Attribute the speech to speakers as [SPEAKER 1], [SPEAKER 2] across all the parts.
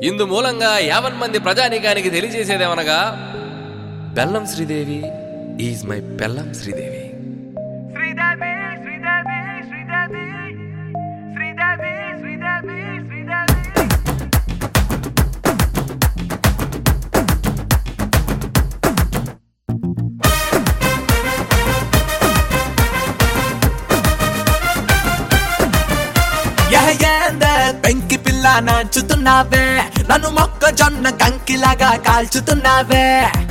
[SPEAKER 1] ఇందు మూలంగా యావన్ మంది ప్రజానీకానికి తెలియజేసేదేమనగా బెల్లం శ్రీదేవి ఈజ్ మై బెల్లం శ్రీదేవి
[SPEAKER 2] శ్రీదేవి శ్రీదేవి శ్రీదేవి శ్రీదేవి శ్రీదేవి శ్రీదేవి
[SPEAKER 3] ఏందే పెంకి పిల్ల నాచుతున్నావే నన్ను మొక్కజొన్న కంకిలాగా కాల్చుతున్నావే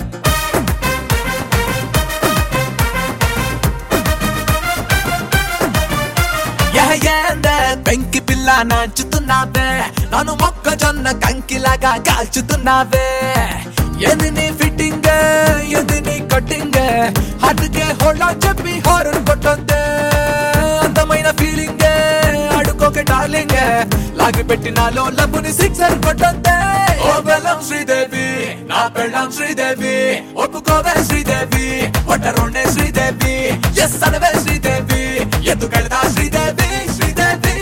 [SPEAKER 3] ఏందే పెంకి పిల్ల నాచుతున్నావే నన్ను మొక్కజొన్న కంకిలాగా కాల్చుతున్నావే ఎది నీ ఫిట్టింగ్ ఎది నీ కట్టింగ్ హట్టుకే హోళ్ళ చెప్పి హారన్ కొట్టొద్దే అందమైన ఫీలింగ్ అడుకోకే డార్లింగ్ లాగి పెట్టినాలో లబ్బుని సిక్సర్ కొట్టొద్దే ఓ బెల్లం శ్రీదేవి నా పెళ్ళం శ్రీదేవి ఒప్పుకోవే శ్రీదేవి ఒట్టరుండే శ్రీదేవి ఎస్ అనవే శ్రీదేవి ఎందుకెళ్తా Sridevi Sridevi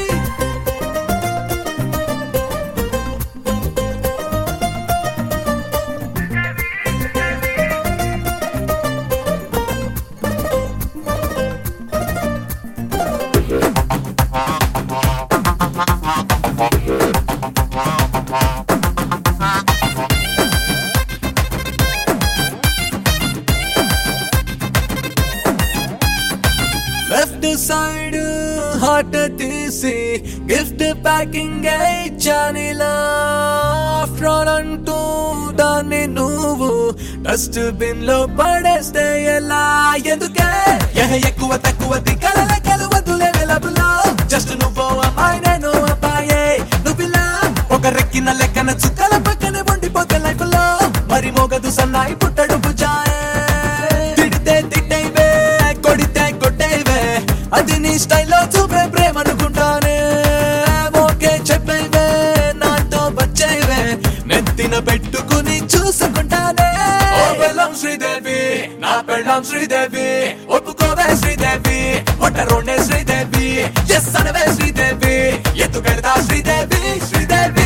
[SPEAKER 3] left side heart తీసి గిఫ్ట్ ప్యాకింగ్ ఇచ్చానిలా ఆఫ్టర్ ఆల్ అంటూ దాన్ని నువ్వు డస్ట్ బిన్ లో పడేస్తే ఎలా ఎందుకే ఎహ ఎక్కువ తక్కువ దిక్కల లెక్కలు వద్దులే వెలబులో జస్ట్ నువ్వు అమ్మాయి నేను అబ్బాయే నువ్విలా ఒక రెక్కిన లెక్కన చుక్కల పక్కన ఉండిపోతే లైఫ్ లో మరి మోగదు సన్నాయి పుట్టడు బుజాయే తిడితే తిట్టేవే కొడితే కొట్టేవే అది నీ స్టైల్లో చూపే ప్రేమ అనుకుంటానే ఓకే చెప్పేవే నాతో వచ్చేవే నెత్తిన పెట్టుకుని చూసుకుంటానే ఓ బెల్లం శ్రీదేవి నా పెళ్ళం శ్రీదేవి ఒప్పుకోవే శ్రీదేవి ఒట్టరోండే శ్రీదేవి ఎస్ అనవే శ్రీదేవి ఎత్తుకెళ్తా శ్రీదేవి శ్రీదేవి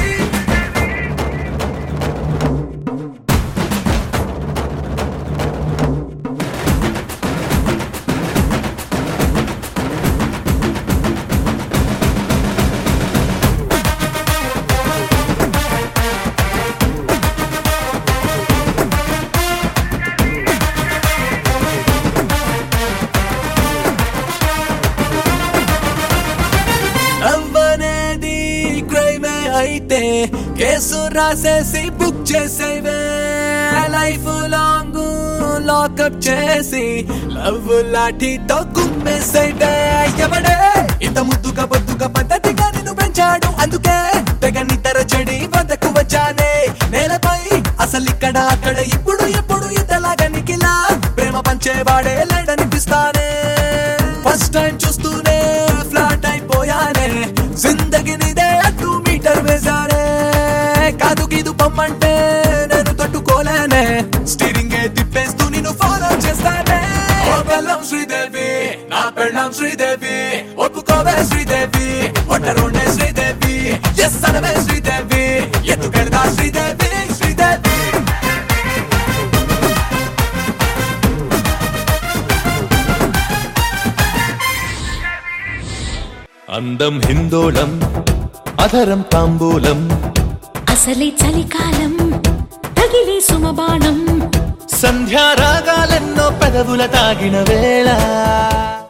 [SPEAKER 3] అవ్వనేది క్రైమే అయితే కేసు రాసేసి బుక్ చేసేవే లైఫ్ లాంగ్ లాకప్ చేసి లవ్ లాఠీతో కుమ్మేసేవే ఎవడే ఇంత ముద్దుగా బొద్దుగా పద్ధతిగా నిన్ను పెంచాడు అందుకే తెగ నిద్ర చెడి వద్దకు వచ్చానే నేలపై అసలు ఇక్కడ అక్కడ ఇప్పుడు ఎప్పుడు ఇంతలాగా నిఖిలా ప్రేమ పంచేవాడే లేడనిపిస్తానే ఫస్ట్ టైం చూస్తూనే ఫ్లాట్ అయిపోయానే జిందగి నీదే అటు మీటర్ వేశానే కాదు గీదు పమ్మంటే నేను తట్టుకోలేనే స్టీరింగ్ తిప్పేస్తూ నిన్ను ఫాలో చేస్తానే ఓ బెల్లం శ్రీదేవి నా పెళ్ళం శ్రీదేవి ఒప్పుకోవే శ్రీదేవి ఒట్టరుండే శ్రీదేవి ఎస్ అనవే శ్రీదేవి ఎత్తుకెళ్తా శ్రీదేవి శ్రీదేవి
[SPEAKER 4] అందం హిందోళం అధరం తాంబూలం
[SPEAKER 5] అసలే చలికాలం తగిలే సుమబాణం
[SPEAKER 4] సంధ్యారాగాలెన్నో పెదవుల తాగిన వేళ